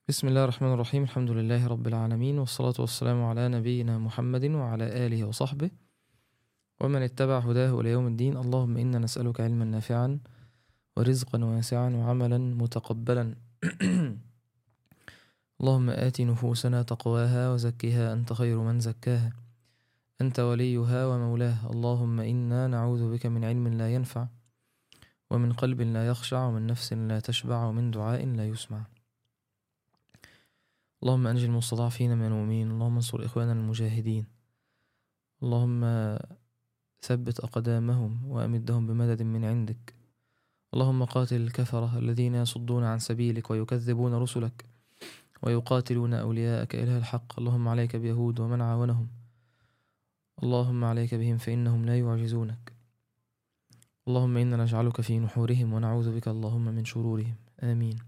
بسم الله الرحمن الرحيم الحمد لله رب العالمين والصلاة والسلام على نبينا محمد وعلى آله وصحبه ومن اتبع هداه إلى يوم الدين اللهم إنا نسألك علما نافعا ورزقا واسعا وعملا متقبلا اللهم آت نفوسنا تقواها وزكها أنت خير من زكاها أنت وليها ومولاها اللهم إنا نعوذ بك من علم لا ينفع ومن قلب لا يخشع ومن نفس لا تشبع ومن دعاء لا يسمع اللهم أنجي المستضعفين من المؤمنين اللهم انصر إخواننا المجاهدين اللهم ثبت أقدامهم وأمدهم بمدد من عندك اللهم قاتل الكفرة الذين يصدون عن سبيلك ويكذبون رسلك ويقاتلون أولياءك إله الحق اللهم عليك بيهود ومن عاونهم اللهم عليك بهم فإنهم لا يعجزونك اللهم إنا نجعلك في نحورهم ونعوذ بك اللهم من شرورهم آمين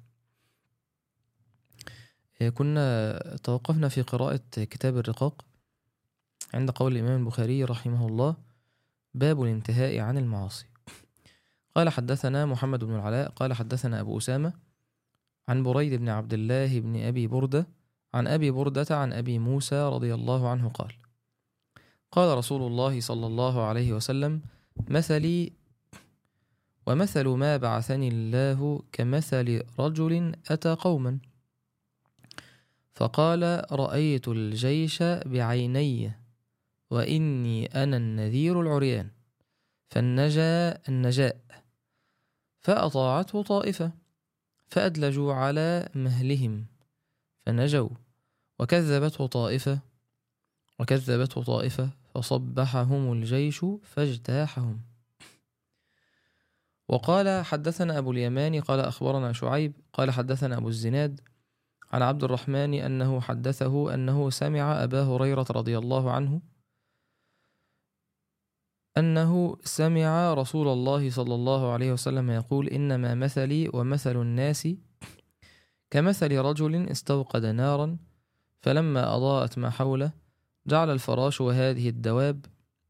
كنا توقفنا في قراءة كتاب الرقاق عند قول الإمام البخاري رحمه الله باب الانتهاء عن المعاصي قال حدثنا محمد بن العلاء قال حدثنا أبو أسامة عن بريد بن عبد الله بن أبي بردة عن أبي بردة عن أبي موسى رضي الله عنه قال قال رسول الله صلى الله عليه وسلم مثلي ومثل ما بعثني الله كمثل رجل أتى قوما فقال رأيت الجيش بعيني وإني أنا النذير العريان فالنجا النجاء فأطاعته طائفة فأدلجوا على مهلهم فنجوا وكذبته طائفة وكذبته طائفة فصبحهم الجيش فاجتاحهم وقال حدثنا أبو اليمان قال أخبرنا شعيب قال حدثنا أبو الزناد عن عبد الرحمن أنه حدثه أنه سمع أبا هريرة رضي الله عنه أنه سمع رسول الله صلى الله عليه وسلم يقول إنما مثلي ومثل الناس كمثل رجل استوقد نارا فلما أضاءت ما حوله جعل الفراش وهذه الدواب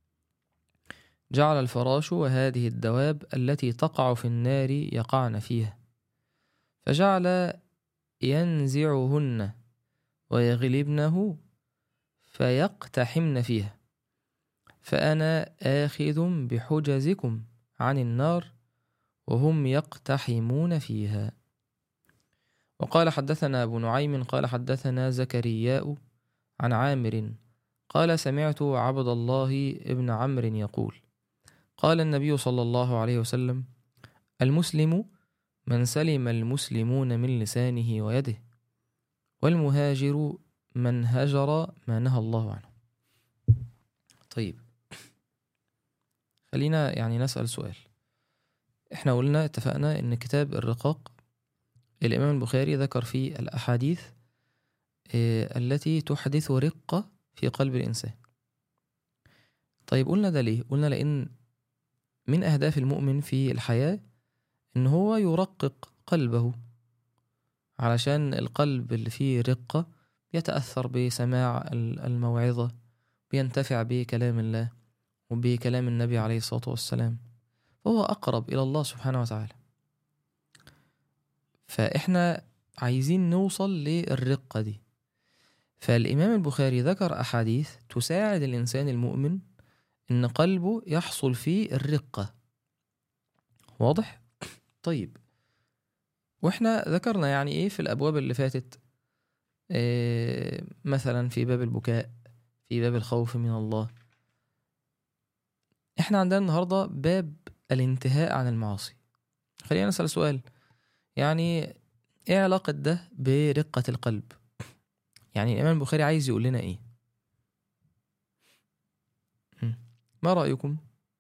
جعل الفراش وهذه الدواب التي تقع في النار يقعن فيها فجعل ينزعهن ويغلبنه فيقتحمن فيها فأنا آخذ بحجزكم عن النار وهم يقتحمون فيها وقال حدثنا أبو نعيم قال حدثنا زكرياء عن عامر قال سمعت عبد الله ابن عمرو يقول قال النبي صلى الله عليه وسلم المسلم من سلم المسلمون من لسانه ويده والمهاجر من هجر ما نهى الله عنه طيب خلينا يعني نسأل سؤال احنا قلنا اتفقنا ان كتاب الرقاق الامام البخاري ذكر فيه الاحاديث التي تحدث رقة في قلب الانسان طيب قلنا ده ليه قلنا لان من اهداف المؤمن في الحياة ان هو يرقق قلبه علشان القلب اللي فيه رقة يتأثر بسماع الموعظة بينتفع بكلام الله وبكلام النبي عليه الصلاة والسلام فهو أقرب إلى الله سبحانه وتعالى فإحنا عايزين نوصل للرقة دي فالإمام البخاري ذكر أحاديث تساعد الإنسان المؤمن إن قلبه يحصل فيه الرقة واضح؟ طيب واحنا ذكرنا يعني ايه في الابواب اللي فاتت إيه مثلا في باب البكاء في باب الخوف من الله احنا عندنا النهارده باب الانتهاء عن المعاصي خلينا نسال سؤال يعني ايه علاقه ده برقه القلب يعني الامام البخاري عايز يقول لنا ايه ما رايكم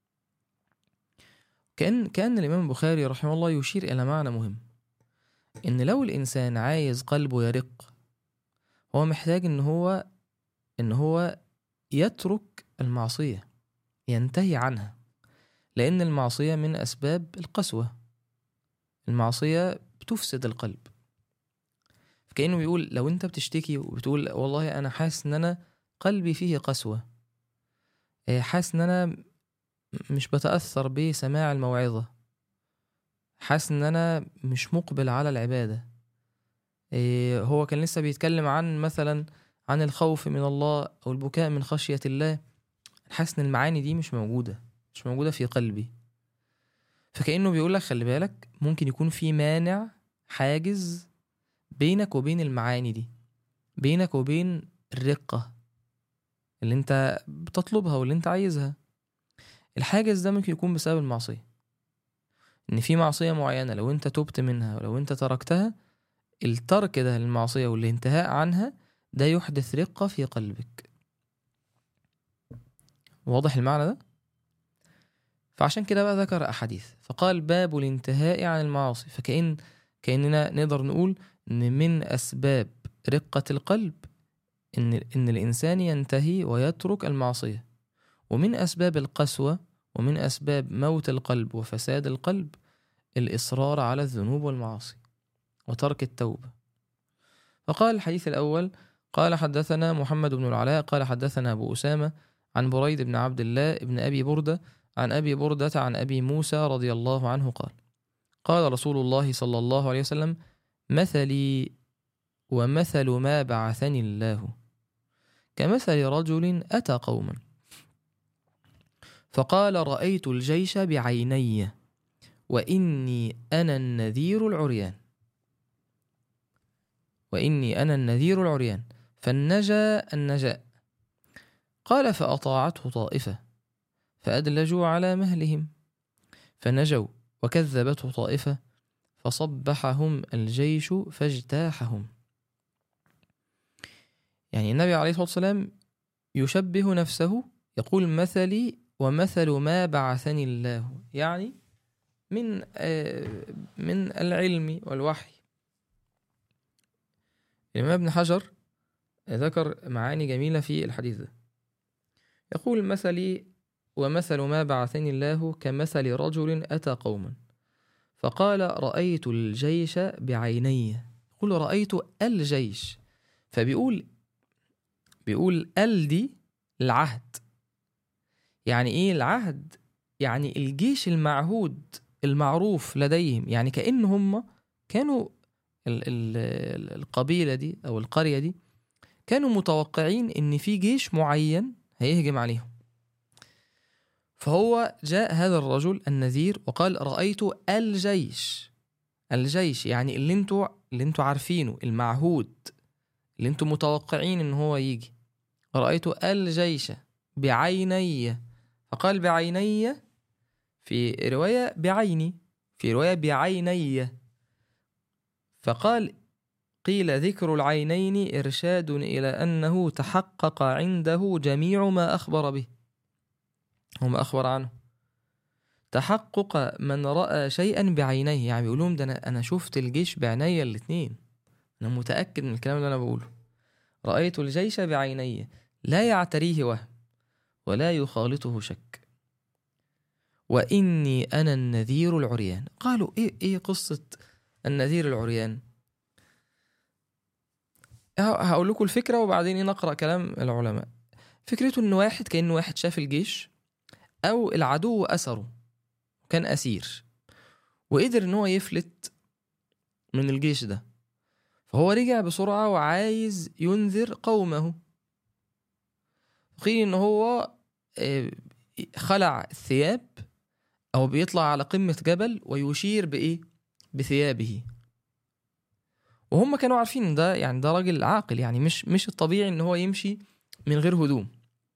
كان كان الامام البخاري رحمه الله يشير الى معنى مهم ان لو الانسان عايز قلبه يرق هو محتاج ان هو ان هو يترك المعصيه ينتهي عنها لان المعصيه من اسباب القسوه المعصيه بتفسد القلب كانه بيقول لو انت بتشتكي وبتقول والله انا حاسس ان انا قلبي فيه قسوه حاسس ان انا مش بتاثر بسماع الموعظه حاسس ان انا مش مقبل على العباده إيه، هو كان لسه بيتكلم عن مثلا عن الخوف من الله او البكاء من خشية الله حاسس ان المعاني دي مش موجودة مش موجودة في قلبي فكأنه بيقول لك خلي بالك ممكن يكون في مانع حاجز بينك وبين المعاني دي بينك وبين الرقة اللي انت بتطلبها واللي انت عايزها الحاجز ده ممكن يكون بسبب المعصية ان في معصية معينة لو انت تبت منها ولو انت تركتها الترك ده للمعصية والانتهاء عنها ده يحدث رقة في قلبك واضح المعنى ده؟ فعشان كده بقى ذكر أحاديث فقال باب الانتهاء عن المعاصي فكأن كأننا نقدر نقول إن من أسباب رقة القلب إن إن الإنسان ينتهي ويترك المعصية ومن أسباب القسوة ومن أسباب موت القلب وفساد القلب الإصرار على الذنوب والمعاصي وترك التوبة فقال الحديث الأول قال حدثنا محمد بن العلاء قال حدثنا أبو أسامة عن بريد بن عبد الله بن أبي بردة عن أبي بردة عن أبي موسى رضي الله عنه قال قال رسول الله صلى الله عليه وسلم مثلي ومثل ما بعثني الله كمثل رجل أتى قوما فقال رأيت الجيش بعيني وإني أنا النذير العريان وإني أنا النذير العريان فالنجا النجاء قال فأطاعته طائفة فأدلجوا على مهلهم فنجوا وكذبته طائفة فصبحهم الجيش فاجتاحهم يعني النبي عليه الصلاة والسلام يشبه نفسه يقول مثلي ومثل ما بعثني الله يعني من من العلم والوحي الإمام ابن حجر ذكر معاني جميلة في الحديث ده يقول مثلي ومثل ما بعثني الله كمثل رجل أتى قوما فقال رأيت الجيش بعيني يقول رأيت الجيش فبيقول بيقول ال دي العهد يعني ايه العهد يعني الجيش المعهود المعروف لديهم يعني كأن هم كانوا ال ال القبيلة دي أو القرية دي كانوا متوقعين إن في جيش معين هيهجم عليهم فهو جاء هذا الرجل النذير وقال رأيت الجيش الجيش يعني اللي انتوا اللي انتوا عارفينه المعهود اللي انتوا متوقعين ان هو يجي رأيت الجيش بعيني فقال بعيني في رواية بعيني في رواية بعيني فقال قيل ذكر العينين إرشاد إلى أنه تحقق عنده جميع ما أخبر به وما أخبر عنه تحقق من رأى شيئا بعينيه يعني بيقولون ده أنا, أنا شفت الجيش بعيني الاتنين أنا متأكد من الكلام اللي أنا بقوله رأيت الجيش بعيني لا يعتريه وهم ولا يخالطه شك وإني أنا النذير العريان قالوا إيه, إيه قصة النذير العريان هقول لكم الفكرة وبعدين نقرأ كلام العلماء فكرته إن واحد كأنه واحد شاف الجيش أو العدو أسره كان أسير وقدر إن هو يفلت من الجيش ده فهو رجع بسرعة وعايز ينذر قومه قيل إن هو خلع الثياب أو بيطلع على قمة جبل ويشير بإيه؟ بثيابه وهم كانوا عارفين ان ده يعني ده راجل عاقل يعني مش مش الطبيعي ان هو يمشي من غير هدوم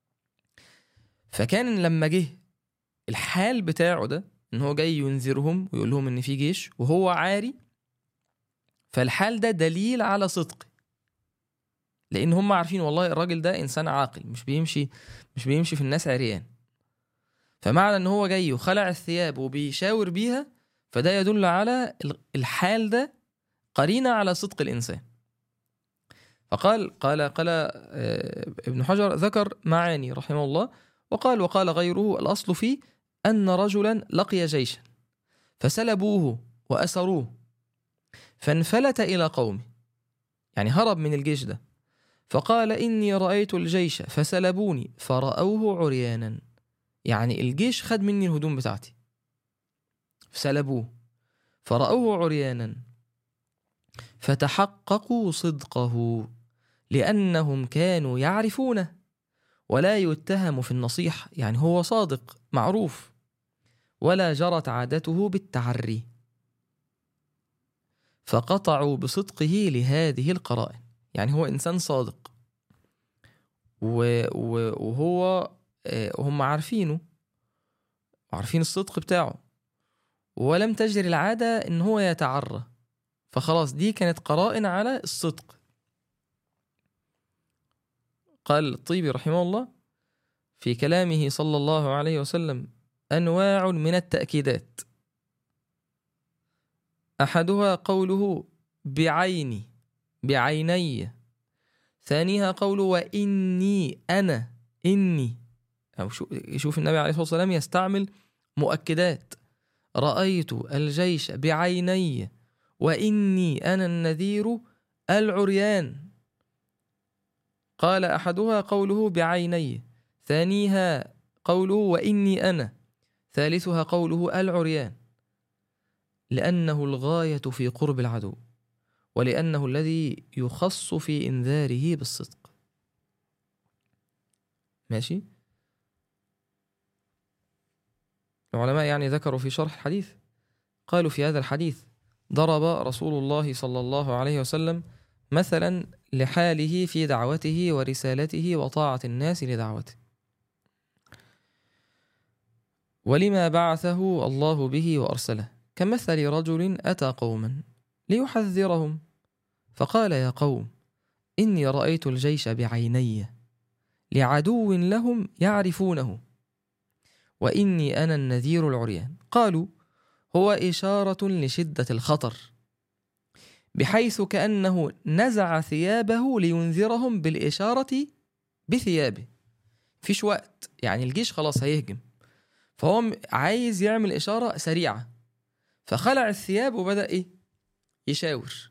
فكان لما جه الحال بتاعه ده ان هو جاي ينذرهم ويقول لهم ان في جيش وهو عاري فالحال ده دليل على صدقه لان هم عارفين والله الراجل ده انسان عاقل مش بيمشي مش بيمشي في الناس عريان فمعنى ان هو جاي وخلع الثياب وبيشاور بيها فده يدل على الحال ده قرينة على صدق الإنسان فقال قال قال ابن حجر ذكر معاني رحمه الله وقال وقال غيره الأصل فيه أن رجلا لقي جيشا فسلبوه وأسروه فانفلت إلى قومه يعني هرب من الجيش ده فقال إني رأيت الجيش فسلبوني فرأوه عريانا يعني الجيش خد مني الهدوم بتاعتي سلبوه فرأوه عريانا فتحققوا صدقه لأنهم كانوا يعرفونه ولا يتهم في النصيحة يعني هو صادق معروف ولا جرت عادته بالتعري فقطعوا بصدقه لهذه القرائن يعني هو إنسان صادق وهو آه، وهم عارفينه وعارفين الصدق بتاعه ولم تجري العادة إن هو يتعرى فخلاص دي كانت قرائن على الصدق قال الطيبي رحمه الله في كلامه صلى الله عليه وسلم أنواع من التأكيدات أحدها قوله بعيني بعيني ثانيها قوله وإني أنا إني أو شوف النبي عليه الصلاة والسلام يستعمل مؤكدات رأيت الجيش بعيني وإني أنا النذير العريان قال أحدها قوله بعيني ثانيها قوله وإني أنا ثالثها قوله العريان لأنه الغاية في قرب العدو ولأنه الذي يخص في إنذاره بالصدق ماشي العلماء يعني ذكروا في شرح الحديث قالوا في هذا الحديث ضرب رسول الله صلى الله عليه وسلم مثلا لحاله في دعوته ورسالته وطاعة الناس لدعوته ولما بعثه الله به وأرسله كمثل رجل أتى قوما ليحذرهم فقال يا قوم إني رأيت الجيش بعيني لعدو لهم يعرفونه وإني أنا النذير العريان قالوا هو إشارة لشدة الخطر بحيث كأنه نزع ثيابه لينذرهم بالإشارة بثيابه فيش وقت يعني الجيش خلاص هيهجم فهو عايز يعمل إشارة سريعة فخلع الثياب وبدأ إيه يشاور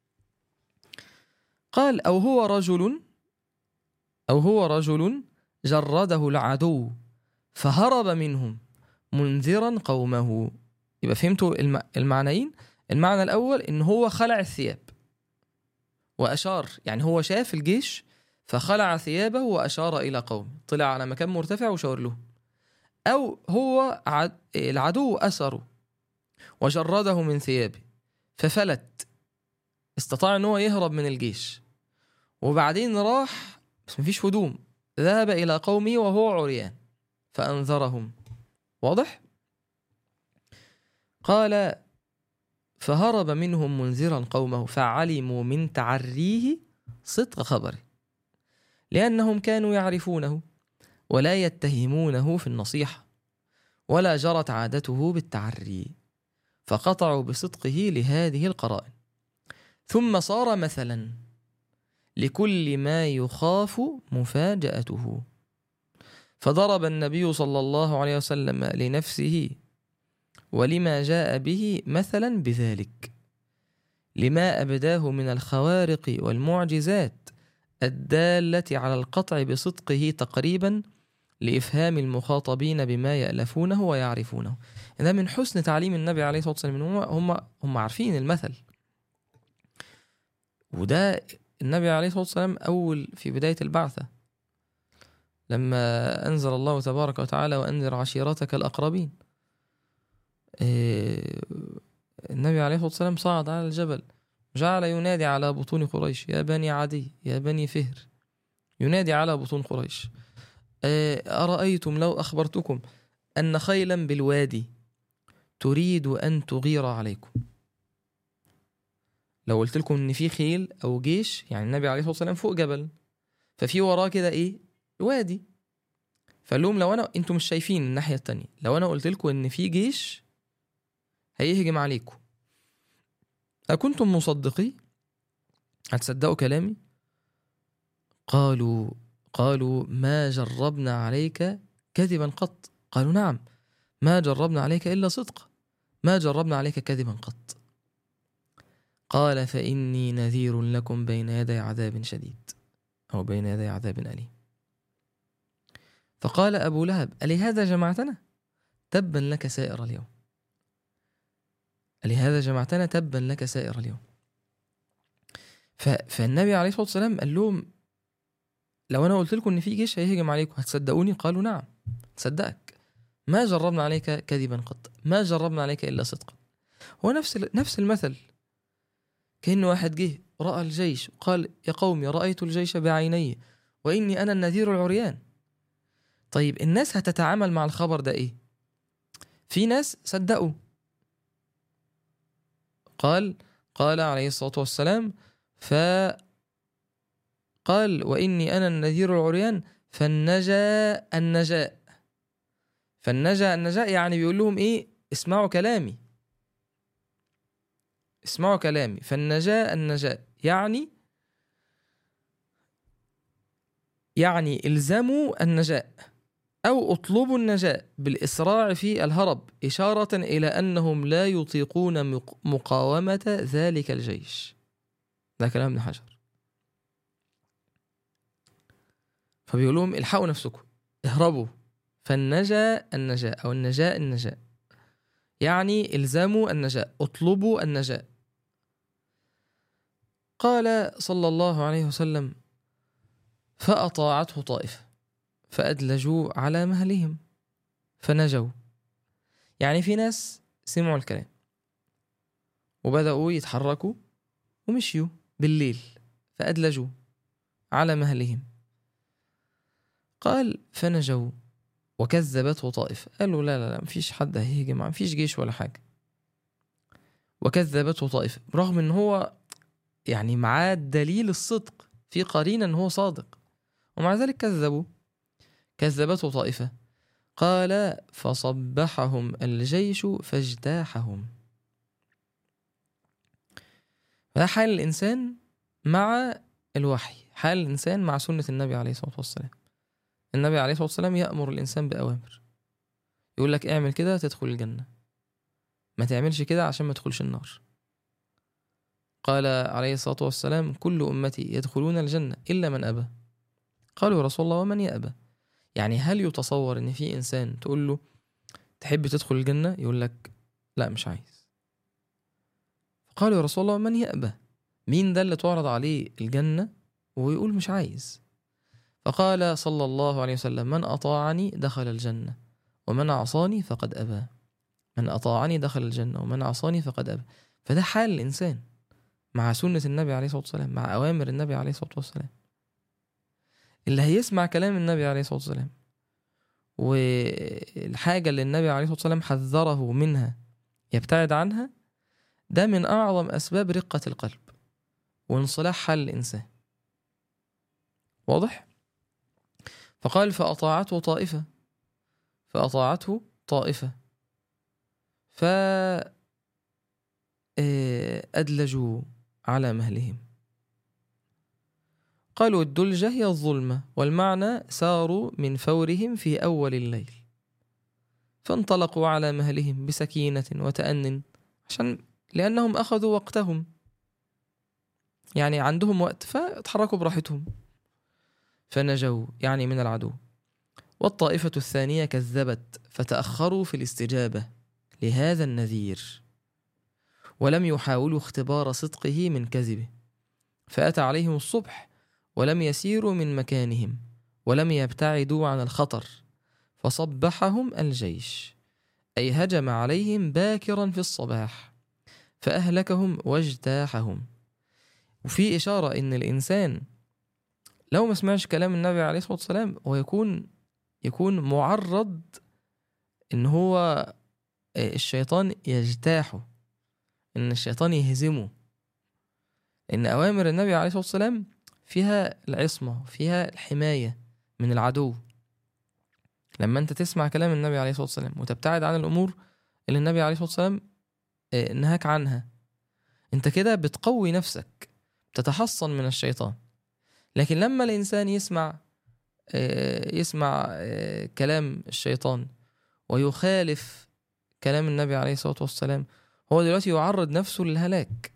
قال أو هو رجل أو هو رجل جرده العدو فهرب منهم منذرا قومه يبقى فهمتوا المعنيين المعنى الأول إن هو خلع الثياب وأشار يعني هو شاف الجيش فخلع ثيابه وأشار إلى قوم طلع على مكان مرتفع وشاور له أو هو العدو أسره وجرده من ثيابه ففلت استطاع ان هو يهرب من الجيش وبعدين راح بس مفيش هدوم ذهب الى قومه وهو عريان فانذرهم واضح قال فهرب منهم منذرا قومه فعلموا من تعريه صدق خبره لانهم كانوا يعرفونه ولا يتهمونه في النصيحه ولا جرت عادته بالتعري فقطعوا بصدقه لهذه القرائن ثم صار مثلا لكل ما يخاف مفاجأته فضرب النبي صلى الله عليه وسلم لنفسه ولما جاء به مثلا بذلك لما أبداه من الخوارق والمعجزات الدالة على القطع بصدقه تقريبا لإفهام المخاطبين بما يألفونه ويعرفونه ده من حسن تعليم النبي عليه الصلاة والسلام هم هم هم عارفين المثل وده النبي عليه الصلاة والسلام أول في بداية البعثة لما أنزل الله تبارك وتعالى وأنذر عشيرتك الأقربين إيه، النبي عليه الصلاة والسلام صعد على الجبل جعل ينادي على بطون قريش يا بني عدي يا بني فهر ينادي على بطون قريش إيه، أرأيتم لو أخبرتكم أن خيلا بالوادي تريد أن تغير عليكم لو قلت لكم ان في خيل او جيش يعني النبي عليه الصلاه والسلام فوق جبل ففي وراه كده ايه وادي فقال لهم لو انا انتم مش شايفين الناحيه التانية لو انا قلت لكم ان في جيش هيهجم عليكم أكنتم مصدقي هتصدقوا كلامي قالوا قالوا ما جربنا عليك كذبا قط قالوا نعم ما جربنا عليك إلا صدق ما جربنا عليك كذبا قط قال فإني نذير لكم بين يدي عذاب شديد أو بين يدي عذاب أليم فقال أبو لهب ألهذا جمعتنا تبا لك سائر اليوم ألهذا جمعتنا تبا لك سائر اليوم ف... فالنبي عليه الصلاه والسلام قال لهم لو انا قلت لكم ان في جيش هيهجم عليكم هتصدقوني قالوا نعم صدقك ما جربنا عليك كذبا قط ما جربنا عليك الا صدقا هو نفس ال- نفس المثل كأن واحد جه رأى الجيش وقال يا قومي رأيت الجيش بعيني وإني أنا النذير العريان طيب الناس هتتعامل مع الخبر ده إيه في ناس صدقوا قال قال عليه الصلاة والسلام ف قال وإني أنا النذير العريان فالنجا النجاء فالنجا النجاء يعني بيقول لهم إيه اسمعوا كلامي اسمعوا كلامي فالنجاء النجاء يعني يعني الزموا النجاء أو اطلبوا النجاء بالإسراع في الهرب إشارة إلى أنهم لا يطيقون مق- مقاومة ذلك الجيش ده كلام ابن حجر فبيقول لهم الحقوا نفسكم اهربوا فالنجا النجاء أو النجاء النجاء يعني الزموا النجاء اطلبوا النجاء قال صلى الله عليه وسلم فأطاعته طائفة فأدلجوا على مهلهم فنجوا يعني في ناس سمعوا الكلام وبدأوا يتحركوا ومشيوا بالليل فأدلجوا على مهلهم قال فنجوا وكذبته طائفة قالوا لا لا لا مفيش حد هيهجم مفيش جيش ولا حاجة وكذبته طائفة رغم ان هو يعني معاه دليل الصدق في قرينة ان هو صادق ومع ذلك كذبوا كذبته طائفة قال فصبحهم الجيش فاجتاحهم فده حال الإنسان مع الوحي حال الإنسان مع سنة النبي عليه الصلاة والسلام النبي عليه الصلاة والسلام يأمر الإنسان بأوامر يقول لك اعمل كده تدخل الجنة ما تعملش كده عشان ما تدخلش النار قال عليه الصلاة والسلام كل أمتي يدخلون الجنة إلا من أبى قالوا يا رسول الله ومن يأبى يعني هل يتصور ان في انسان تقول له تحب تدخل الجنة يقول لك لا مش عايز قالوا يا رسول الله من يأبى مين ده اللي تعرض عليه الجنة ويقول مش عايز فقال صلى الله عليه وسلم من أطاعني دخل الجنة ومن عصاني فقد أبى من أطاعني دخل الجنة ومن عصاني فقد أبى فده حال الإنسان مع سنة النبي عليه الصلاة والسلام مع أوامر النبي عليه الصلاة والسلام اللي هيسمع كلام النبي عليه الصلاة والسلام والحاجة اللي النبي عليه الصلاة والسلام حذره منها يبتعد عنها ده من أعظم أسباب رقة القلب وانصلاح حال الإنسان واضح؟ فقال فأطاعته طائفة فأطاعته طائفة ف أدلجوا على مهلهم قالوا الدلجة هي الظلمة والمعنى ساروا من فورهم في أول الليل فانطلقوا على مهلهم بسكينة وتأن عشان لأنهم أخذوا وقتهم يعني عندهم وقت فتحركوا براحتهم فنجوا يعني من العدو والطائفة الثانية كذبت فتأخروا في الاستجابة لهذا النذير ولم يحاولوا اختبار صدقه من كذبه فأتى عليهم الصبح ولم يسيروا من مكانهم ولم يبتعدوا عن الخطر فصبحهم الجيش أي هجم عليهم باكرا في الصباح فأهلكهم واجتاحهم وفي إشارة إن الإنسان لو ما سمعش كلام النبي عليه الصلاة والسلام هو يكون يكون معرض إن هو الشيطان يجتاحه إن الشيطان يهزمه إن أوامر النبي عليه الصلاة والسلام فيها العصمة فيها الحماية من العدو لما أنت تسمع كلام النبي عليه الصلاة والسلام وتبتعد عن الأمور اللي النبي عليه الصلاة والسلام نهاك عنها أنت كده بتقوي نفسك تتحصن من الشيطان لكن لما الإنسان يسمع يسمع كلام الشيطان ويخالف كلام النبي عليه الصلاة والسلام هو دلوقتي يعرض نفسه للهلاك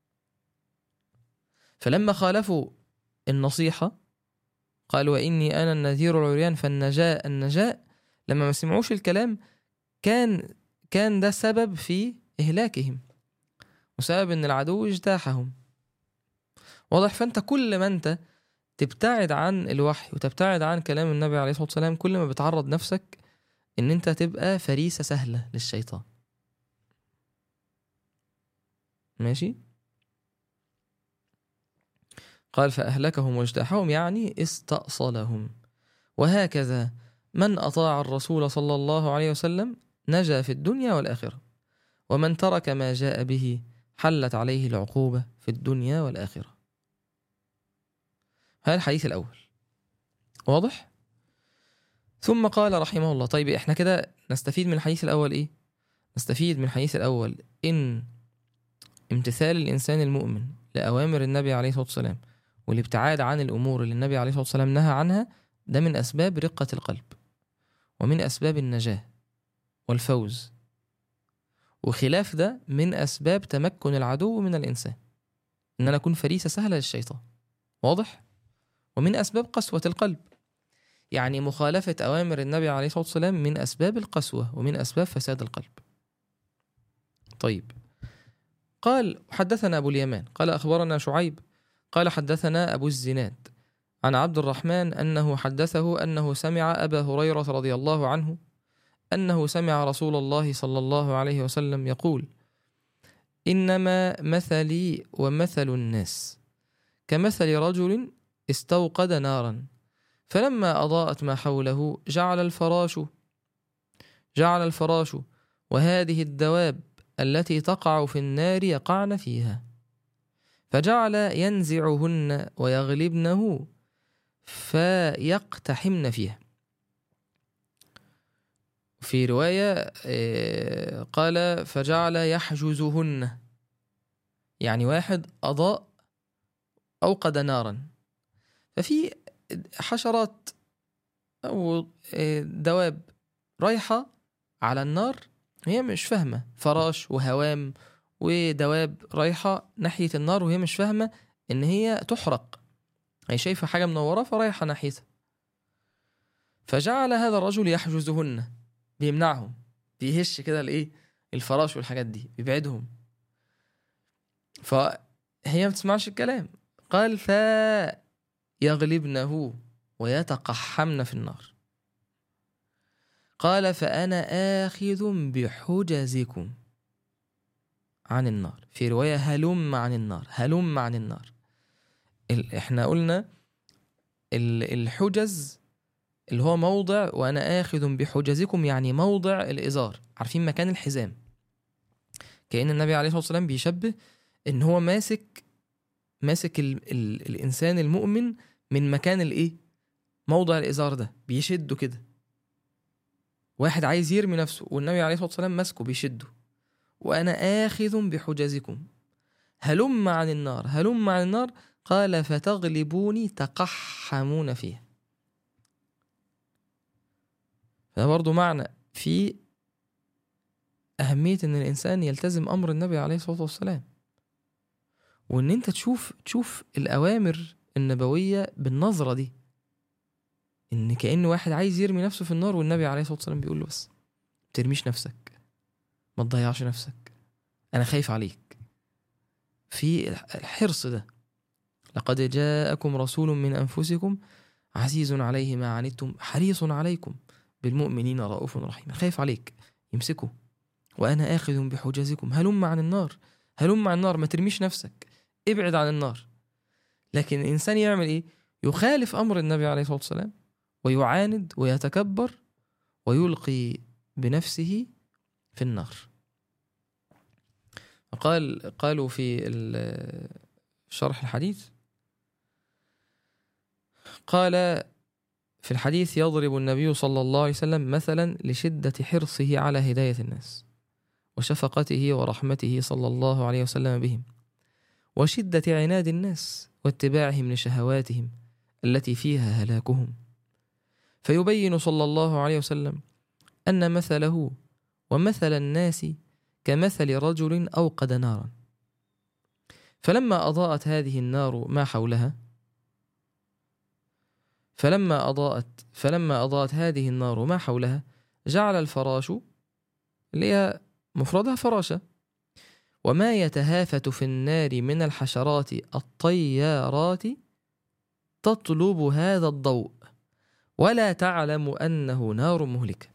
فلما خالفوا النصيحة قال وإني أنا النذير العريان فالنجاء النجاء لما ما سمعوش الكلام كان كان ده سبب في إهلاكهم وسبب إن العدو اجتاحهم واضح فانت كل ما انت تبتعد عن الوحي وتبتعد عن كلام النبي عليه الصلاه والسلام كل ما بتعرض نفسك ان انت تبقى فريسه سهله للشيطان ماشي قال فأهلكهم واجتاحهم يعني استأصلهم وهكذا من أطاع الرسول صلى الله عليه وسلم نجا في الدنيا والآخرة ومن ترك ما جاء به حلت عليه العقوبة في الدنيا والآخرة هذا الحديث الأول واضح؟ ثم قال رحمه الله طيب احنا كده نستفيد من الحديث الأول إيه؟ نستفيد من الحديث الأول إن امتثال الإنسان المؤمن لأوامر النبي عليه الصلاة والسلام والابتعاد عن الأمور اللي النبي عليه الصلاة والسلام نهى عنها ده من أسباب رقة القلب ومن أسباب النجاة والفوز وخلاف ده من أسباب تمكن العدو من الإنسان إن أنا أكون فريسة سهلة للشيطان واضح؟ ومن أسباب قسوة القلب يعني مخالفة أوامر النبي عليه الصلاة والسلام من أسباب القسوة ومن أسباب فساد القلب طيب قال حدثنا أبو اليمان قال أخبرنا شعيب قال حدثنا أبو الزناد عن عبد الرحمن أنه حدثه أنه سمع أبا هريرة رضي الله عنه أنه سمع رسول الله صلى الله عليه وسلم يقول إنما مثلي ومثل الناس كمثل رجل استوقد نارا فلما أضاءت ما حوله جعل الفراش جعل الفراش وهذه الدواب التي تقع في النار يقعن فيها فجعل ينزعهن ويغلبنه فيقتحمن فيها في رواية آه، قال فجعل يحجزهن يعني واحد أضاء أوقد نارا ففي حشرات أو آه، دواب رايحة على النار هي مش فاهمة فراش وهوام ودواب رايحة ناحية النار وهي مش فاهمة إن هي تحرق هي شايفة حاجة منورة فرايحة ناحيتها فجعل هذا الرجل يحجزهن بيمنعهم بيهش كده الايه الفراش والحاجات دي بيبعدهم فهي ما بتسمعش الكلام قال فيغلبنه ويتقحمن في النار قال فأنا آخذ بحجزكم عن النار في رواية هلم عن النار هلم عن النار ال- احنا قلنا ال- الحجز اللي هو موضع وانا اخذ بحجزكم يعني موضع الازار عارفين مكان الحزام كأن النبي عليه الصلاة والسلام بيشبه ان هو ماسك ماسك ال ال الانسان المؤمن من مكان الايه موضع الازار ده بيشده كده واحد عايز يرمي نفسه والنبي عليه الصلاة والسلام ماسكه بيشده وانا اخذ بحجزكم هلم عن النار هلم عن النار قال فتغلبوني تقحمون فيها فده برضه معنى في أهمية إن الإنسان يلتزم أمر النبي عليه الصلاة والسلام وإن أنت تشوف تشوف الأوامر النبوية بالنظرة دي إن كأن واحد عايز يرمي نفسه في النار والنبي عليه الصلاة والسلام بيقول له بس ما ترميش نفسك ما تضيعش نفسك أنا خايف عليك في الحرص ده لقد جاءكم رسول من أنفسكم عزيز عليه ما عنتم حريص عليكم بالمؤمنين رؤوف رحيم خايف عليك يمسكه وأنا آخذ بحجزكم هلم عن النار هلم عن النار ما ترميش نفسك ابعد عن النار لكن الإنسان يعمل إيه يخالف أمر النبي عليه الصلاة والسلام ويعاند ويتكبر ويلقي بنفسه في النار قال قالوا في ال- شرح الحديث قال في الحديث يضرب النبي صلى الله عليه وسلم مثلا لشدة حرصه على هداية الناس وشفقته ورحمته صلى الله عليه وسلم بهم وشدة عناد الناس واتباعهم لشهواتهم التي فيها هلاكهم فيبين صلى الله عليه وسلم أن مثله ومثل الناس كمثل رجل أوقد نارا فلما أضاءت هذه النار ما حولها فلما أضاءت فلما أضاءت هذه النار ما حولها جعل الفراش اللي هي مفردها فراشة وما يتهافت في النار من الحشرات الطيارات تطلب هذا الضوء ولا تعلم أنه نار مهلكة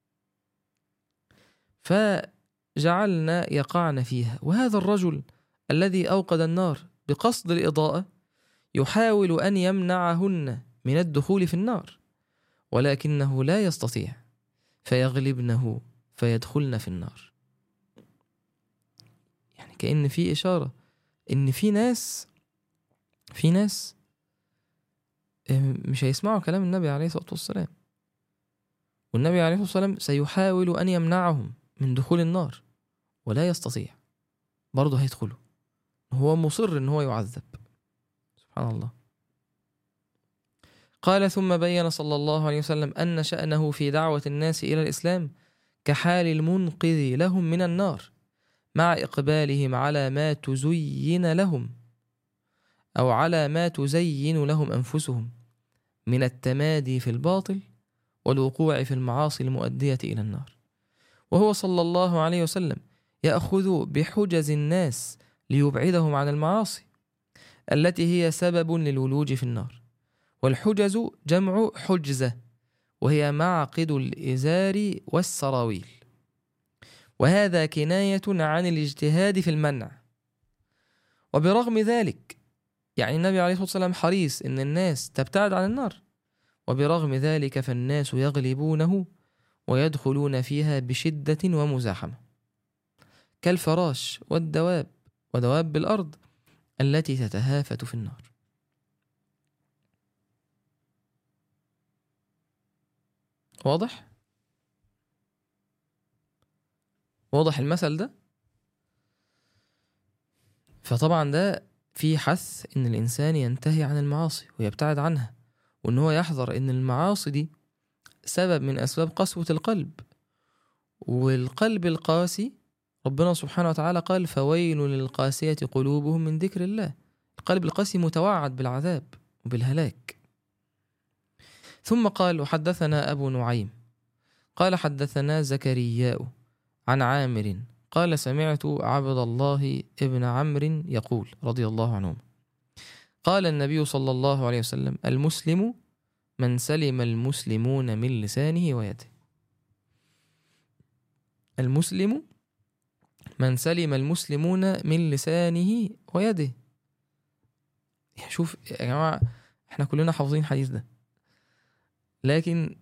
فجعلنا يقعن فيها وهذا الرجل الذي أوقد النار بقصد الإضاءة يحاول أن يمنعهن من الدخول في النار ولكنه لا يستطيع فيغلبنه فيدخلن في النار يعني كأن في إشارة إن في ناس في ناس مش هيسمعوا كلام النبي عليه الصلاة والسلام والنبي عليه الصلاة والسلام سيحاول أن يمنعهم من دخول النار ولا يستطيع برضه هيدخلوا هو مصر ان هو يعذب سبحان الله قال ثم بين صلى الله عليه وسلم ان شانه في دعوه الناس الى الاسلام كحال المنقذ لهم من النار مع اقبالهم على ما تزين لهم او على ما تزين لهم انفسهم من التمادي في الباطل والوقوع في المعاصي المؤديه الى النار وهو صلى الله عليه وسلم ياخذ بحجز الناس ليبعدهم عن المعاصي التي هي سبب للولوج في النار والحجز جمع حجزة وهي معقد الإزار والسراويل وهذا كناية عن الاجتهاد في المنع وبرغم ذلك يعني النبي عليه الصلاة والسلام حريص إن الناس تبتعد عن النار وبرغم ذلك فالناس يغلبونه ويدخلون فيها بشدة ومزاحمة كالفراش والدواب ودواب الأرض التي تتهافت في النار واضح؟ واضح المثل ده؟ فطبعا ده في حث ان الانسان ينتهي عن المعاصي ويبتعد عنها وان هو يحذر ان المعاصي دي سبب من اسباب قسوة القلب والقلب القاسي ربنا سبحانه وتعالى قال فويل للقاسية قلوبهم من ذكر الله القلب القاسي متوعد بالعذاب وبالهلاك ثم قال وحدثنا أبو نعيم قال حدثنا زكرياء عن عامر قال سمعت عبد الله ابن عمرو يقول رضي الله عنهما قال النبي صلى الله عليه وسلم المسلم من سلم المسلمون من لسانه ويده المسلم من سلم المسلمون من لسانه ويده شوف يا جماعة احنا كلنا حافظين الحديث ده لكن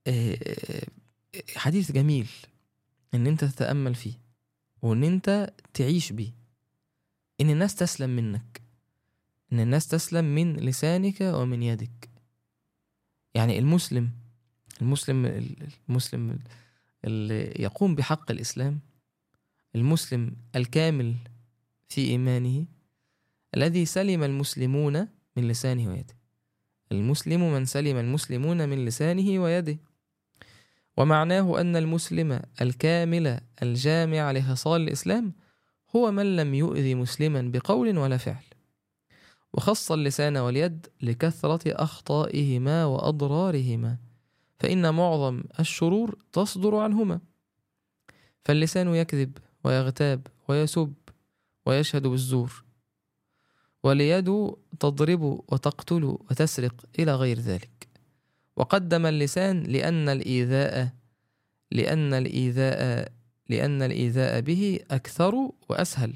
حديث جميل ان انت تتأمل فيه وان انت تعيش بيه ان الناس تسلم منك ان الناس تسلم من لسانك ومن يدك يعني المسلم المسلم المسلم اللي يقوم بحق الإسلام المسلم الكامل في إيمانه الذي سلم المسلمون من لسانه ويده المسلم من سلم المسلمون من لسانه ويده ومعناه أن المسلم الكامل الجامع لخصال الإسلام هو من لم يؤذي مسلما بقول ولا فعل وخص اللسان واليد لكثرة أخطائهما وأضرارهما فإن معظم الشرور تصدر عنهما فاللسان يكذب ويغتاب ويسب ويشهد بالزور واليد تضرب وتقتل وتسرق إلى غير ذلك وقدم اللسان لأن الإيذاء لأن الإيذاء لأن الإيذاء به أكثر وأسهل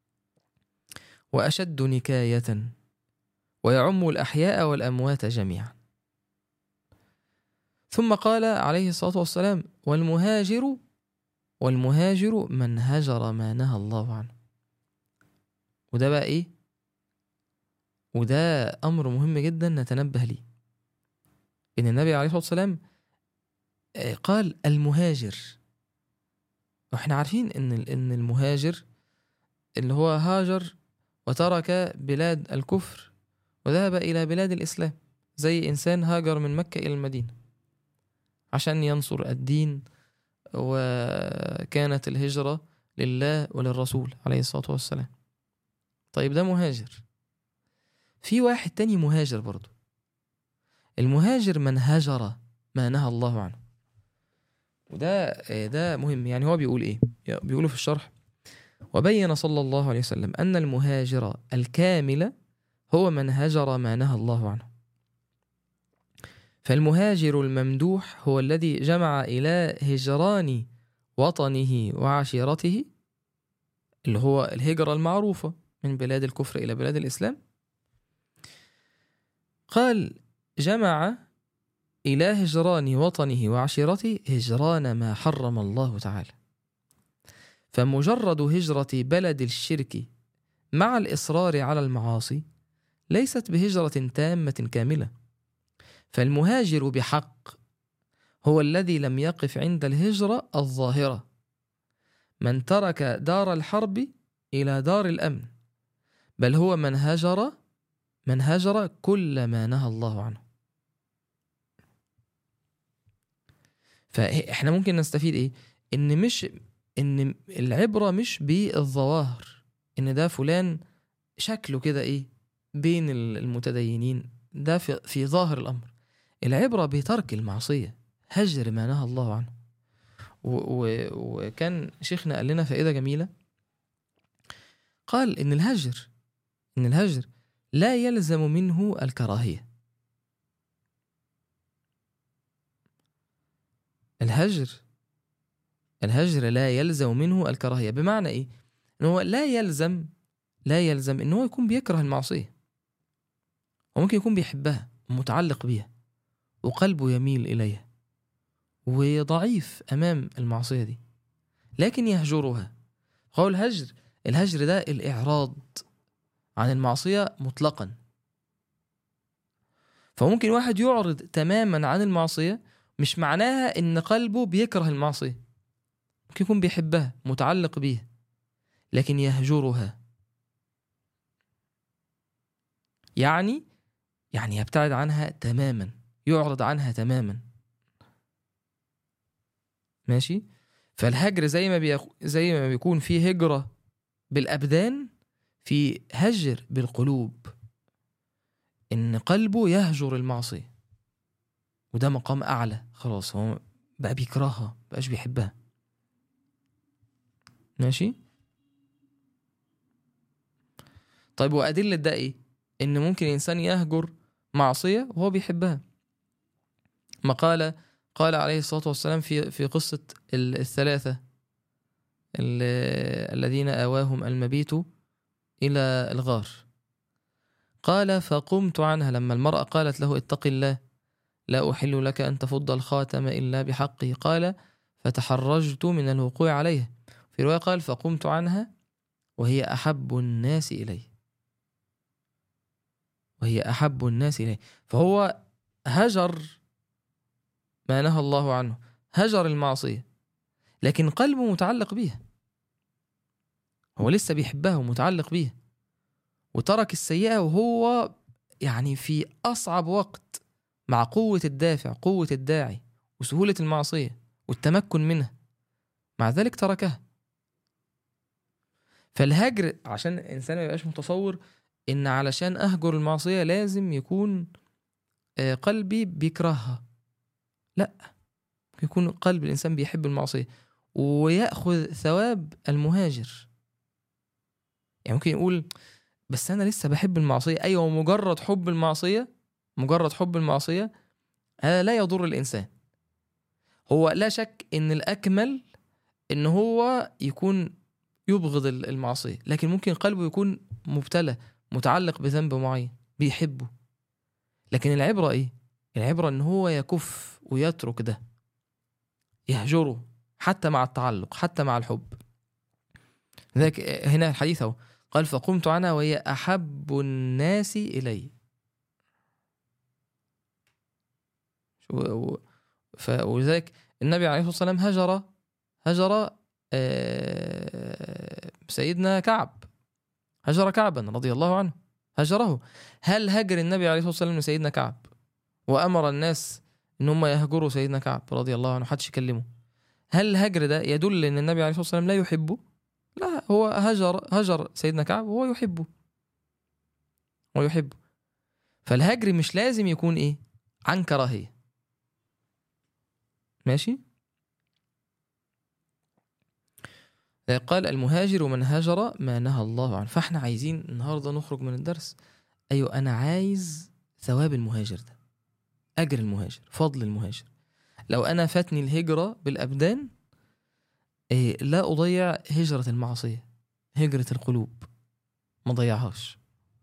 وأشد نكاية ويعم الأحياء والأموات جميعا ثم قال عليه الصلاة والسلام والمهاجر والمهاجر من هجر ما نهى الله عنه وده بقى ايه وده امر مهم جدا نتنبه ليه ان النبي عليه الصلاه والسلام قال المهاجر واحنا عارفين ان ان المهاجر اللي هو هاجر وترك بلاد الكفر وذهب الى بلاد الاسلام زي انسان هاجر من مكه الى المدينه عشان ينصر الدين وكانت الهجرة لله وللرسول عليه الصلاة والسلام طيب ده مهاجر في واحد تاني مهاجر برضو المهاجر من هجر ما نهى الله عنه وده ده مهم يعني هو بيقول ايه بيقولوا في الشرح وبين صلى الله عليه وسلم أن المهاجر الكامل هو من هجر ما نهى الله عنه فالمهاجر الممدوح هو الذي جمع إلى هجران وطنه وعشيرته اللي هو الهجرة المعروفة من بلاد الكفر إلى بلاد الإسلام قال جمع إلى هجران وطنه وعشيرته هجران ما حرم الله تعالى فمجرد هجرة بلد الشرك مع الإصرار على المعاصي ليست بهجرة تامة كاملة فالمهاجر بحق هو الذي لم يقف عند الهجرة الظاهرة من ترك دار الحرب إلى دار الأمن بل هو من هجر من هجر كل ما نهى الله عنه فاحنا ممكن نستفيد ايه ان مش ان العبره مش بالظواهر ان ده فلان شكله كده ايه بين المتدينين ده في, في ظاهر الامر العبره بترك المعصيه هجر ما نهى الله عنه وكان شيخنا قال لنا فائده جميله قال ان الهجر ان الهجر لا يلزم منه الكراهيه الهجر الهجر لا يلزم منه الكراهية بمعنى إيه؟ إن هو لا يلزم لا يلزم إن هو يكون بيكره المعصية هو ممكن يكون بيحبها ومتعلق بيها وقلبه يميل إليها وضعيف أمام المعصية دي لكن يهجرها هو الهجر الهجر ده الإعراض عن المعصية مطلقا فممكن واحد يعرض تماما عن المعصية مش معناها ان قلبه بيكره المعصيه ممكن يكون بيحبها متعلق بيها لكن يهجرها يعني يعني يبتعد عنها تماما يعرض عنها تماما ماشي فالهجر زي ما بيخ... زي ما بيكون في هجرة بالأبدان في هجر بالقلوب إن قلبه يهجر المعصية وده مقام أعلى خلاص هو بقى بيكرهها بقاش بيحبها ماشي طيب وأدلة ده إيه؟ إن ممكن الإنسان يهجر معصية وهو بيحبها ما قال قال عليه الصلاة والسلام في في قصة الثلاثة الذين آواهم المبيت إلى الغار قال فقمت عنها لما المرأة قالت له اتق الله لا أحل لك أن تفض الخاتم إلا بحقه قال فتحرجت من الوقوع عليه في رواية قال فقمت عنها وهي أحب الناس إلي وهي أحب الناس إلي فهو هجر ما نهى الله عنه هجر المعصية لكن قلبه متعلق بيها هو لسه بيحبها ومتعلق بيها وترك السيئة وهو يعني في أصعب وقت مع قوة الدافع قوة الداعي وسهولة المعصية والتمكن منها مع ذلك تركها فالهجر عشان الإنسان ما يبقاش متصور إن علشان أهجر المعصية لازم يكون آه، قلبي بيكرهها لا يكون قلب الإنسان بيحب المعصية ويأخذ ثواب المهاجر يعني ممكن يقول بس أنا لسه بحب المعصية أيوة مجرد حب المعصية مجرد حب المعصية هذا لا يضر الإنسان هو لا شك إن الأكمل إن هو يكون يبغض المعصية لكن ممكن قلبه يكون مبتلى متعلق بذنب معين بيحبه لكن العبرة إيه؟ العبرة إن هو يكف ويترك ده يهجره حتى مع التعلق حتى مع الحب ذلك هنا الحديث أهو قال فقمت عنها وهي أحب الناس إلي ولذلك النبي عليه الصلاة والسلام هجر هجر آه، سيدنا كعب هجر كعبا رضي الله عنه هجره هل هجر النبي عليه الصلاة والسلام لسيدنا كعب وأمر الناس إن هم يهجروا سيدنا كعب رضي الله عنه حدش يكلمه هل الهجر ده يدل إن النبي عليه الصلاة والسلام لا يحبه لا هو هجر هجر سيدنا كعب وهو يحبه هو يحبه فالهجر مش لازم يكون إيه عن كراهية ماشي قال المهاجر من هاجر ما نهى الله عنه فاحنا عايزين النهارده نخرج من الدرس ايوه انا عايز ثواب المهاجر ده اجر المهاجر فضل المهاجر لو انا فاتني الهجره بالابدان إيه لا اضيع هجره المعصيه هجره القلوب ما ضيعهاش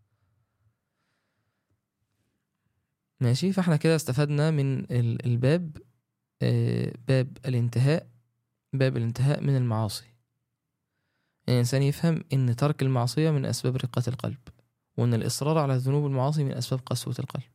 ماشي فاحنا كده استفدنا من ال- الباب آه، باب الانتهاء باب الانتهاء من المعاصي الإنسان يفهم إن ترك المعصية من أسباب رقة القلب وإن الإصرار على الذنوب والمعاصي من أسباب قسوة القلب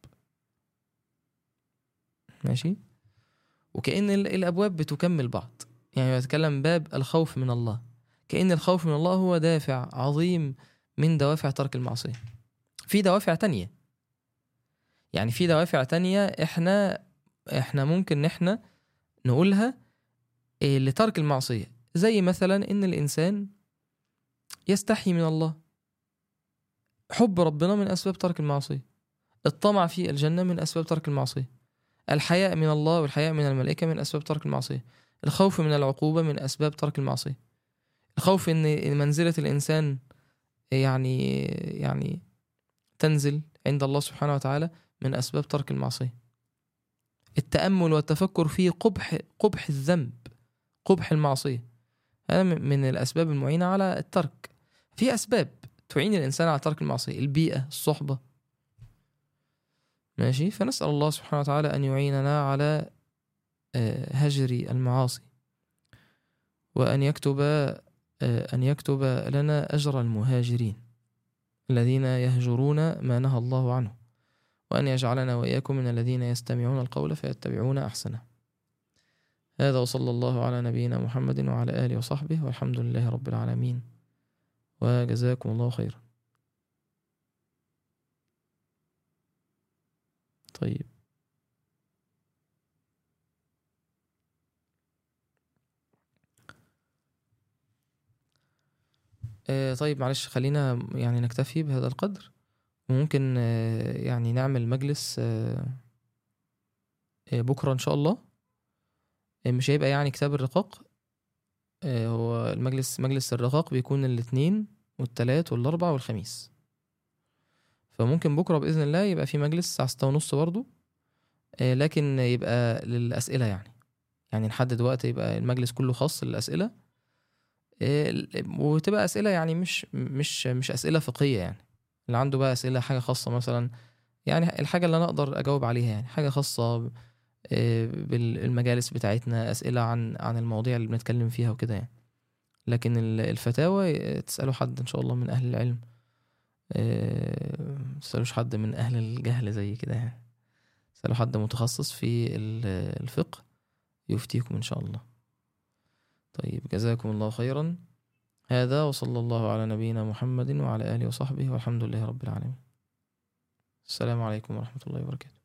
ماشي وكأن ال- الأبواب بتكمل بعض يعني يتكلم باب الخوف من الله كأن الخوف من الله هو دافع عظيم من دوافع ترك المعصية في دوافع تانية يعني في دوافع تانية احنا احنا ممكن ان احنا نقولها إيه لترك المعصية زي مثلا ان الانسان يستحي من الله حب ربنا من اسباب ترك المعصية الطمع في الجنة من اسباب ترك المعصية الحياء من الله والحياء من الملائكة من اسباب ترك المعصية الخوف من العقوبة من اسباب ترك المعصية الخوف ان منزلة الانسان يعني يعني تنزل عند الله سبحانه وتعالى من اسباب ترك المعصيه التامل والتفكر في قبح قبح الذنب قبح المعصيه هذا من من الاسباب المعينه على الترك في اسباب تعين الانسان على ترك المعصيه البيئه الصحبه ماشي فنسال الله سبحانه وتعالى ان يعيننا على آه، هجر المعاصي وان يكتب آه، ان يكتب لنا اجر المهاجرين الذين يهجرون ما نهى الله عنه وأن يجعلنا وإياكم من الذين يستمعون القول فيتبعون أحسنه هذا وصلى الله على نبينا محمد وعلى آله وصحبه والحمد لله رب العالمين وجزاكم الله خيرا طيب آه طيب معلش خلينا يعني نكتفي بهذا القدر وممكن آه، يعني نعمل مجلس آه، آه، بكرة إن شاء الله آه، مش هيبقى يعني كتاب الرقاق آه، هو المجلس مجلس الرقاق بيكون الاثنين والتلات والأربع والخميس فممكن بكرة بإذن الله يبقى في مجلس الساعة ستة ونص برضو آه، لكن يبقى للأسئلة يعني يعني نحدد وقت يبقى المجلس كله خاص للأسئلة آه، وتبقى أسئلة يعني مش مش مش أسئلة فقهية يعني اللي عنده بقى أسئلة حاجة خاصة مثلا يعني الحاجة اللي أنا أقدر أجاوب عليها يعني حاجة خاصة ب- آه، بالمجالس بتاعتنا أسئلة عن عن المواضيع اللي بنتكلم فيها وكده يعني لكن ال- الفتاوى آه، تسألوا حد إن شاء الله من أهل العلم آه، تسألوش حد من أهل الجهل زي كده يعني تسألوا حد متخصص في ال- الفقه يفتيكم إن شاء الله طيب جزاكم الله خيرا هذا وصلى الله على نبينا محمد وعلى آله وصحبه والحمد لله رب العالمين السلام عليكم ورحمة الله وبركاته